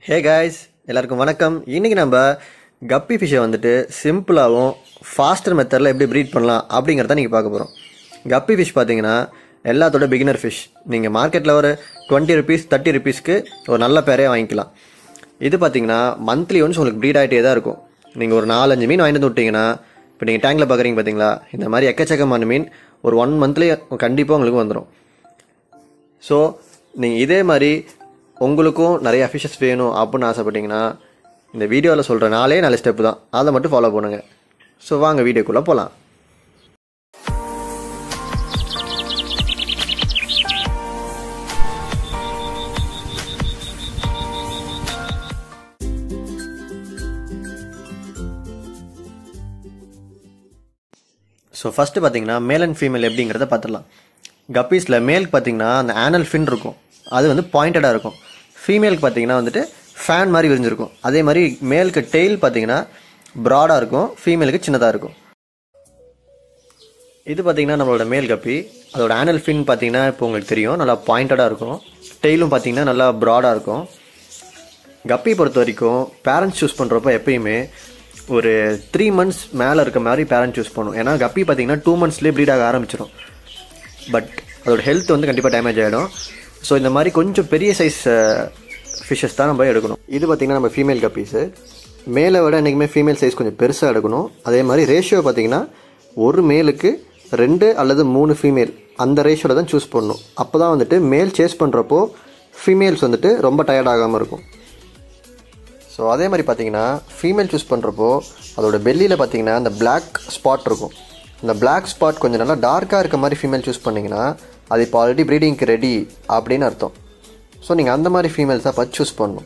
hey guys எல்லாருக்கும் வணக்கம் இன்னைக்கு நம்ம கப்பி ஃபிஷ்ஷை வந்துட்டு சிம்பிளாகவும் ஃபாஸ்டர் மெத்தடில் எப்படி ப்ரீட் பண்ணலாம் அப்படிங்கிறத நீங்கள் பார்க்க போகிறோம் கப்பி ஃபிஷ் பார்த்தீங்கன்னா எல்லாத்தோட பிகினர் ஃபிஷ் நீங்கள் மார்க்கெட்டில் ஒரு டுவெண்ட்டி ருபீஸ் தேர்ட்டி ருபீஸ்க்கு ஒரு நல்ல பேரே வாங்கிக்கலாம் இது பார்த்தீங்கன்னா மந்த்லி ஒன்ஸ் உங்களுக்கு ப்ரீட் ஆகிட்டே தான் இருக்கும் நீங்கள் ஒரு நாலஞ்சு மீன் வாங்கிட்டு வந்து விட்டீங்கன்னா இப்போ நீங்கள் டேங்கில் பார்க்குறீங்க பார்த்தீங்களா இந்த மாதிரி எக்கச்சக்கமான மீன் ஒரு ஒன் மந்த்லேயே கண்டிப்பாக உங்களுக்கு வந்துடும் ஸோ நீங்கள் இதே மாதிரி உங்களுக்கும் நிறைய ஃபிஷஸ் வேணும் அப்படின்னு ஆசைப்பட்டீங்கன்னா இந்த வீடியோவில் சொல்கிற நாலே நாலு ஸ்டெப் தான் அதை மட்டும் ஃபாலோ பண்ணுங்க ஸோ வாங்க வீடியோக்குள்ளே போகலாம் ஸோ ஃபஸ்ட்டு பார்த்தீங்கன்னா மேல் அண்ட் ஃபீமேல் எப்படிங்கிறத பார்த்துடலாம் கப்பீஸில் மேலுக்கு பார்த்தீங்கன்னா அந்த ஆனல் ஃபின் இருக்கும் அது வந்து பாயிண்டடாக இருக்கும் ஃபீமேலுக்கு பார்த்தீங்கன்னா வந்துட்டு ஃபேன் மாதிரி விரிஞ்சிருக்கும் அதே மாதிரி மேலுக்கு டெய்ல் பார்த்தீங்கன்னா ப்ராடாக இருக்கும் ஃபீமேலுக்கு சின்னதாக இருக்கும் இது பார்த்தீங்கன்னா நம்மளோட மேல் கப்பி அதோட ஆனல் ஃபின் பார்த்தீங்கன்னா இப்போ உங்களுக்கு தெரியும் நல்லா பாயிண்டடாக இருக்கும் டெய்லும் பார்த்தீங்கன்னா நல்லா ப்ராடாக இருக்கும் கப்பி பொறுத்த வரைக்கும் பேரண்ட்ஸ் சூஸ் பண்ணுறப்போ எப்பயுமே ஒரு த்ரீ மந்த்ஸ் மேலே இருக்க மாதிரி பேரண்ட் சூஸ் பண்ணும் ஏன்னா கப்பி பார்த்தீங்கன்னா டூ மந்த்ஸ்லேயே ப்ரீட் ஆக ஆரம்பிச்சிடும் பட் அதோட ஹெல்த் வந்து கண்டிப்பாக டேமேஜ் ஆகிடும் ஸோ இந்த மாதிரி கொஞ்சம் பெரிய சைஸ் ஃபிஷ்ஷஸ் தான் நம்ம எடுக்கணும் இது பார்த்திங்கன்னா நம்ம ஃபீமேல் கப்பீஸு மேலை விட என்றைக்குமே ஃபீமேல் சைஸ் கொஞ்சம் பெருசாக எடுக்கணும் அதே மாதிரி ரேஷியோ பார்த்திங்கன்னா ஒரு மேலுக்கு ரெண்டு அல்லது மூணு ஃபீமேல் அந்த ரேஷியோவில் தான் சூஸ் பண்ணணும் அப்போ தான் வந்துட்டு மேல் சேஸ் பண்ணுறப்போ ஃபீமேல்ஸ் வந்துட்டு ரொம்ப டயர்ட் ஆகாமல் இருக்கும் ஸோ அதே மாதிரி பார்த்தீங்கன்னா ஃபீமேல் சூஸ் பண்ணுறப்போ அதோட பெல்லியில் பார்த்தீங்கன்னா அந்த பிளாக் ஸ்பாட் இருக்கும் அந்த பிளாக் ஸ்பாட் கொஞ்சம் நல்லா டார்க்காக இருக்க மாதிரி ஃபீமேல் சூஸ் பண்ணிங்கன்னா அது இப்போ ஆல்ரெடி ப்ரீடிங்க்கு ரெடி அப்படின்னு அர்த்தம் ஸோ நீங்கள் அந்த மாதிரி ஃபீமேல்ஸாக பார்த்து சூஸ் பண்ணணும்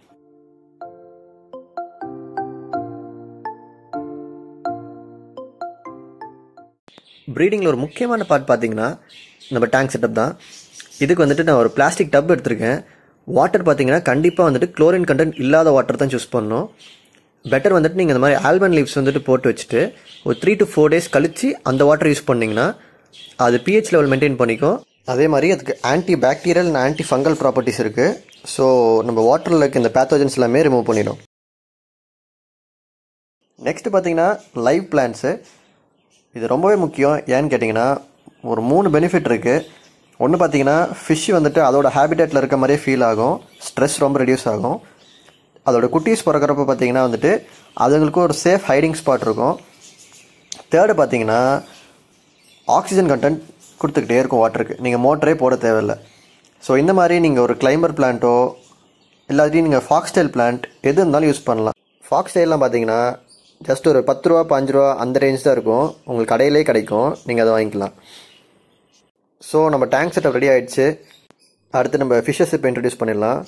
ப்ரீடிங்கில் ஒரு முக்கியமான பார்ட் பார்த்தீங்கன்னா நம்ம டேங்க் செட்டப் தான் இதுக்கு வந்துட்டு நான் ஒரு பிளாஸ்டிக் டப் எடுத்திருக்கேன் வாட்டர் பார்த்தீங்கன்னா கண்டிப்பாக வந்துட்டு குளோரின் கண்டென்ட் இல்லாத வாட்டர் தான் சூஸ் பண்ணணும் பெட்டர் வந்துட்டு நீங்கள் இந்த மாதிரி ஆல்பன் லீவ்ஸ் வந்துட்டு போட்டு வச்சுட்டு ஒரு த்ரீ டு ஃபோர் டேஸ் கழித்து அந்த வாட்டர் யூஸ் பண்ணிங்கன்னா அது பிஹெச் லெவல் மெயின்டைன் பண்ணிக்கும் அதே மாதிரி அதுக்கு anti bacterial and anti fungal properties இருக்குது ஸோ நம்ம வாட்டரில் இருக்க இந்த பேத்தோஜன்ஸ் எல்லாமே ரிமூவ் பண்ணிடும் நெக்ஸ்ட் பார்த்தீங்கன்னா லைவ் பிளான்ஸு இது ரொம்பவே முக்கியம் ஏன்னு கேட்டிங்கன்னா ஒரு மூணு பெனிஃபிட் இருக்குது ஒன்று பார்த்தீங்கன்னா ஃபிஷ் வந்துட்டு அதோட ஹேபிடேட்டில் இருக்க மாதிரியே ஃபீல் ஆகும் ஸ்ட்ரெஸ் ரொம்ப ரெடியூஸ் ஆகும் அதோட குட்டீஸ் பிறக்கிறப்ப பார்த்தீங்கன்னா வந்துட்டு அதுங்களுக்கு ஒரு சேஃப் ஹைடிங் ஸ்பாட் இருக்கும் தேர்டு பார்த்தீங்கன்னா ஆக்சிஜன் கண்டென்ட் கொடுத்துக்கிட்டே இருக்கும் வாட்டருக்கு நீங்கள் மோட்டரே போட தேவையில்லை ஸோ இந்த மாதிரி நீங்கள் ஒரு கிளைம்பர் பிளான்ட்டோ இல்லாட்டி நீங்கள் ஃபாக்ஸ்டைல் பிளான்ட் எது இருந்தாலும் யூஸ் பண்ணலாம் ஃபாக்ஸ்டைல்லாம் பார்த்தீங்கன்னா ஜஸ்ட் ஒரு பத்து ரூபா பாஞ்சு ரூபா அந்த ரேஞ்ச் தான் இருக்கும் உங்களுக்கு கடையிலே கிடைக்கும் நீங்கள் அதை வாங்கிக்கலாம் ஸோ நம்ம டேங்க் செட்டப் ரெடி ஆகிடுச்சு அடுத்து நம்ம ஃபிஷ்ஷஸ் இப்போ இன்ட்ரடியூஸ் பண்ணிடலாம்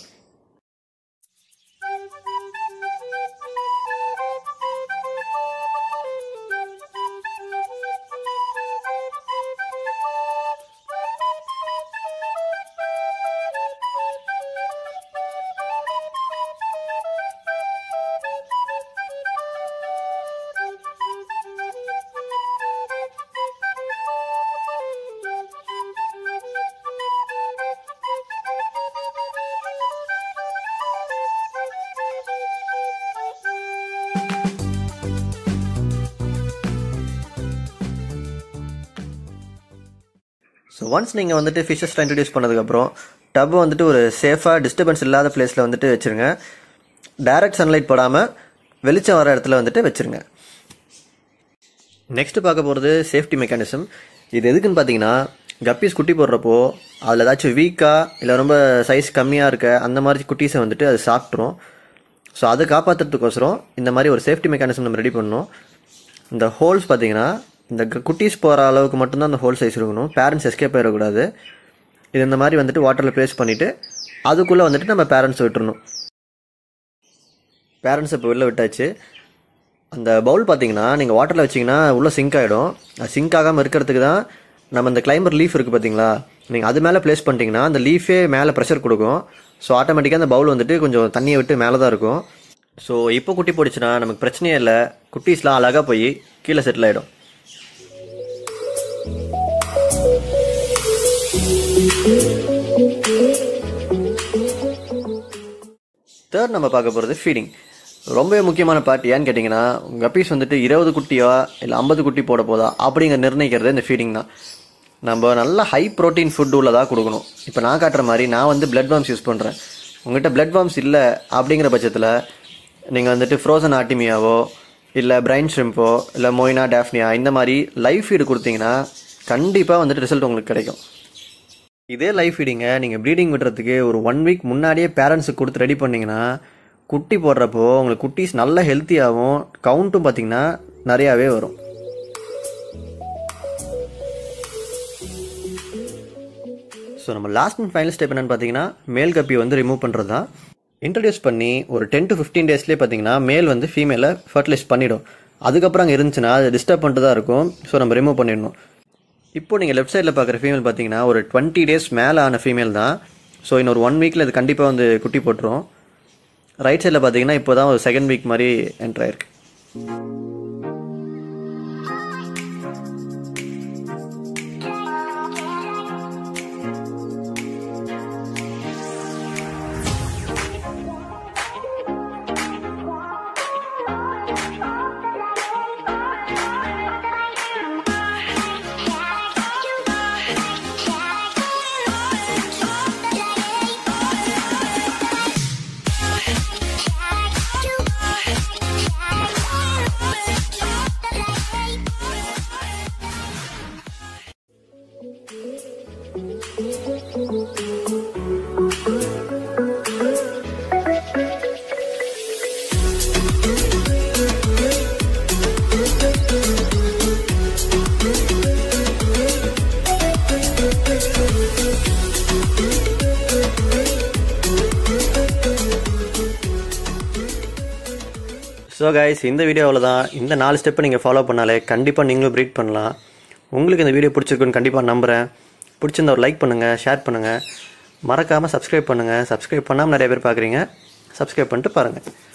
ஸோ ஒன்ஸ் நீங்கள் வந்துட்டு ஃபிஷ்ஷஸ் இன்ட்ரடியூஸ் பண்ணதுக்கப்புறம் டப் வந்துட்டு ஒரு சேஃபாக டிஸ்டர்பன்ஸ் இல்லாத பிளேஸில் வந்துட்டு வச்சுருங்க டைரக்ட் சன்லைட் படாமல் வெளிச்சம் வர இடத்துல வந்துட்டு வச்சுருங்க நெக்ஸ்ட் பார்க்க போகிறது சேஃப்டி மெக்கானிசம் இது எதுக்குன்னு பார்த்தீங்கன்னா கப்பீஸ் குட்டி போடுறப்போ அதில் ஏதாச்சும் வீக்காக இல்லை ரொம்ப சைஸ் கம்மியாக இருக்க அந்த மாதிரி குட்டீஸை வந்துட்டு அது சாப்பிட்ரும் ஸோ அதை காப்பாற்றுறதுக்கோசரம் இந்த மாதிரி ஒரு சேஃப்டி மெக்கானிசம் நம்ம ரெடி பண்ணணும் இந்த ஹோல்ஸ் பார்த்தீங்கன்னா இந்த குட்டீஸ் போகிற அளவுக்கு மட்டும்தான் அந்த ஹோல் சைஸ் இருக்கணும் பேரண்ட்ஸ் எஸ்கேப் ஆகிடக்கூடாது இது இந்த மாதிரி வந்துட்டு வாட்டரில் ப்ளேஸ் பண்ணிவிட்டு அதுக்குள்ளே வந்துட்டு நம்ம பேரண்ட்ஸ் விட்டுறணும் பேரண்ட்ஸ் இப்போ வெளில விட்டாச்சு அந்த பவுல் பார்த்தீங்கன்னா நீங்கள் வாட்டரில் வச்சிங்கன்னா உள்ளே சிங்க் ஆகிடும் அது சிங்க் ஆகாமல் இருக்கிறதுக்கு தான் நம்ம இந்த கிளைம்பர் லீஃப் இருக்குது பார்த்தீங்களா நீங்கள் அது மேலே ப்ளேஸ் பண்ணிட்டீங்கன்னா அந்த லீஃபே மேலே ப்ரெஷர் கொடுக்கும் ஸோ ஆட்டோமேட்டிக்காக அந்த பவுல் வந்துட்டு கொஞ்சம் தண்ணியை விட்டு மேலே தான் இருக்கும் ஸோ இப்போ குட்டி போட்டுச்சுன்னா நமக்கு பிரச்சனையே இல்லை குட்டீஸ்லாம் அழகாக போய் கீழே செட்டில் ஆகிடும் தேர்ட் நம்ம பார்க்க போகிறது ஃபீடிங் ரொம்பவே முக்கியமான பார்ட் ஏன்னு கேட்டிங்கன்னா கப்பீஸ் வந்துட்டு இருபது குட்டியா இல்லை ஐம்பது குட்டி போட போதா அப்படிங்கிற நிர்ணயிக்கிறது இந்த ஃபீடிங் தான் நம்ம நல்ல ஹை ப்ரோட்டீன் ஃபுட் உள்ளதாக கொடுக்கணும் இப்போ நான் காட்டுற மாதிரி நான் வந்து பிளட் வார்ம்ஸ் யூஸ் பண்ணுறேன் உங்கள்கிட்ட பிளட் வார்ம்ஸ் இல்லை அப்படிங்கிற பட்சத்தில் நீங்கள் வந்துட்டு ஃப்ரோசன் ஆர்டிமியாவோ இல்லை பிரைன் ஷ்ரிம்போ இல்லை மொயினா டேஃப்னியா இந்த மாதிரி லைஃப் ஃபீடு கொடுத்தீங்கன்னா கண்டிப்பாக வந்துட்டு ரிசல்ட் உங்களுக்கு கிடைக்கும் இதே லைஃப் ஃபீடிங்கை நீங்கள் ப்ரீடிங் விடுறதுக்கு ஒரு ஒன் வீக் முன்னாடியே பேரண்ட்ஸுக்கு கொடுத்து ரெடி பண்ணிங்கன்னா குட்டி போடுறப்போ உங்களுக்கு குட்டீஸ் நல்ல ஹெல்த்தியாகவும் கவுண்ட்டும் பார்த்தீங்கன்னா நிறையாவே வரும் ஸோ நம்ம லாஸ்ட் அண்ட் ஃபைனல் ஸ்டெப் என்னன்னு பார்த்தீங்கன்னா மேல் கப்பி வந்து ரிமூவ் பண்ணுறது தான் இன்ட்ரடியூஸ் பண்ணி ஒரு டென் டு ஃபிஃப்டீன் டேஸ்லேயே பார்த்தீங்கன்னா மேல் வந்து ஃபீமேலை ஃபர்டிலைஸ் பண்ணிடும் அதுக்கப்புறம் அங்கே இருந்துச்சுன்னா அது டிஸ்டர்ப் பண்ணிட்டு தான் இருக்கும் ஸோ நம்ம ரிமூவ் பண்ணிடணும் இப்போ நீங்கள் லெஃப்ட் சைடில் பார்க்குற ஃபீமேல் பார்த்தீங்கன்னா ஒரு டுவெண்ட்டி டேஸ் மேலே ஆன ஃபீமேல் தான் ஸோ இன்னொரு ஒன் வீக்கில் இது கண்டிப்பாக வந்து குட்டி போட்டுரும் ரைட் சைடில் பார்த்தீங்கன்னா இப்போ தான் ஒரு செகண்ட் வீக் மாதிரி என்ட்ரு ஆயிருக்கு ஸோ கைஸ் இந்த வீடியோ அவ்வளோதான் இந்த நாலு ஸ்டெப்பை நீங்கள் ஃபாலோ பண்ணாலே கண்டிப்பாக நீங்களும் ப்ரீட் பண்ணலாம் உங்களுக்கு இந்த வீடியோ பிடிச்சிருக்குன்னு கண்டிப்பாக நம்புகிறேன் பிடிச்சிருந்தா ஒரு லைக் பண்ணுங்கள் ஷேர் பண்ணுங்கள் மறக்காமல் சப்ஸ்கிரைப் பண்ணுங்கள் சப்ஸ்கிரைப் பண்ணாமல் நிறைய பேர் பார்க்குறீங்க சப்ஸ்கிரைப் பண்ணிட்டு பாருங்கள்